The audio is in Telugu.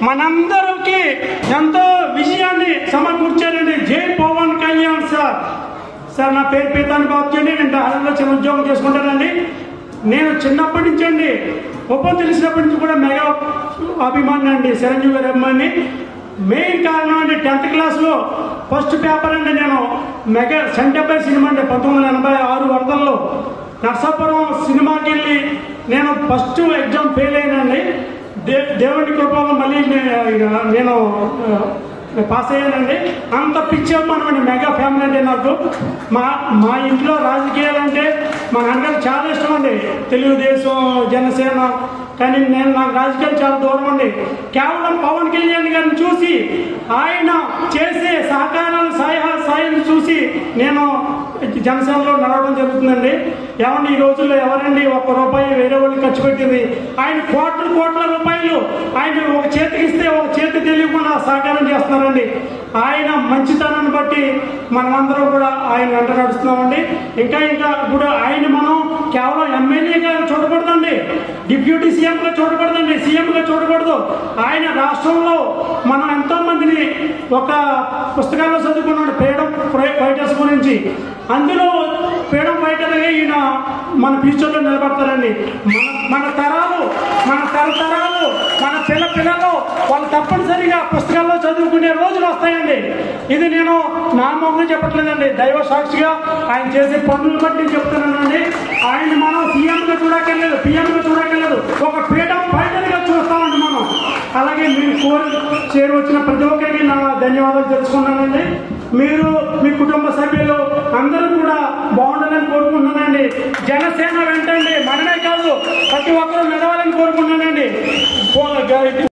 మనందరికీ ఎంతో విజయాన్ని సమకూర్చారండి జై పవన్ కళ్యాణ్ సార్ సార్ నా పేరు పీతాన్ని బాబుచండి నేను డాలర్లో చిన్న ఉద్యోగం చేసుకుంటానండి నేను చిన్నప్పటి నుంచి అండి ఒప్పో తెలిసినప్పటి నుంచి కూడా మెగా అభిమాని అండి చిరంజీవి గారి అభిమాని మెయిన్ కారణం అండి టెన్త్ క్లాస్లో ఫస్ట్ పేపర్ అండి నేను మెగా సెంటెంబర్ సినిమా అండి పంతొమ్మిది వందల ఎనభై ఆరు వరదల్లో నర్సాపురం సినిమాకి వెళ్ళి నేను ఫస్ట్ ఎగ్జామ్ ఫెయిల్ అయినండి దే దేవుడి కృపలో మళ్ళీ నే- నేను ఆ, పాస్ అయ్యానండి అంత పిచ్చి అభిమానం అండి మెగా ఫ్యామిలీ అంటే నాకు మా మా ఇంట్లో రాజకీయాలు అంటే మా నాన్నగారు చాలా ఇష్టం అండి తెలుగుదేశం జనసేన కానీ నేను నాకు రాజకీయాలు చాలా దూరం అండి కేవలం పవన్ కళ్యాణ్ గారిని చూసి ఆయన చేసే సహకారాలు సాయ సాయం చూసి నేను జనసేనలో నడవడం జరుగుతుందండి ఏమండి ఈ రోజుల్లో ఎవరండి ఒక్క రూపాయి వేరే వాళ్ళు ఖర్చు పెట్టింది ఆయన కోట్ల కోట్ల రూపాయలు ఆయన ఒక చేతికి ఇస్తే ఒక చేతి తెలియకుండా సహకారం చేస్తున్నారండి ఆయన మంచితనాన్ని బట్టి మనమందరం కూడా ఆయన వెంట నడుస్తున్నామండి ఇంకా ఇంకా ఇప్పుడు ఆయన మనం కేవలం ఎమ్మెల్యేగా చూడకూడదండి డిప్యూటీ సీఎంగా చూడకూడదండి సీఎంగా చూడకూడదు ఆయన రాష్ట్రంలో మనం ఎంతో మందిని ఒక పుస్తకాల్లో చదువుకున్నాడు ఫ్రీడమ్ ఫైటర్స్ గురించి అందులో ఫ్రీడమ్ ఫైటర్గా ఈయన మన ఫ్యూచర్లో నిలబడతారండి మన మన తరాలు మన తరతరాలు మన పిల్ల పిల్లలు వాళ్ళు తప్పనిసరిగా పుస్తకాల్లో చదువుకునే రోజులు వస్తాయండి ఇది నేను నా మొహం చెప్పట్లేదండి దైవ సాక్షిగా ఆయన చేసే పనులు బట్టి నేను చెప్తున్నానండి ఆయన మనం సీఎంగా చూడక్కర్లేదు పిఎంగా చూడక్కర్లేదు ఒక ఫ్రీడమ్ ఫైటర్గా చూస్తామండి మనం అలాగే మీరు కోరి చేరు వచ్చిన ప్రతి ఒక్కరికి నా ధన్యవాదాలు తెలుసుకున్నానండి మీరు మీ కుటుంబ సభ్యులు అందరూ కూడా బాగుండాలని కోరుకుంటున్నానండి జనసేన వెంటండి మనమే కాదు ప్రతి ఒక్కరూ నిలవాలని కోరుకుంటున్నానండి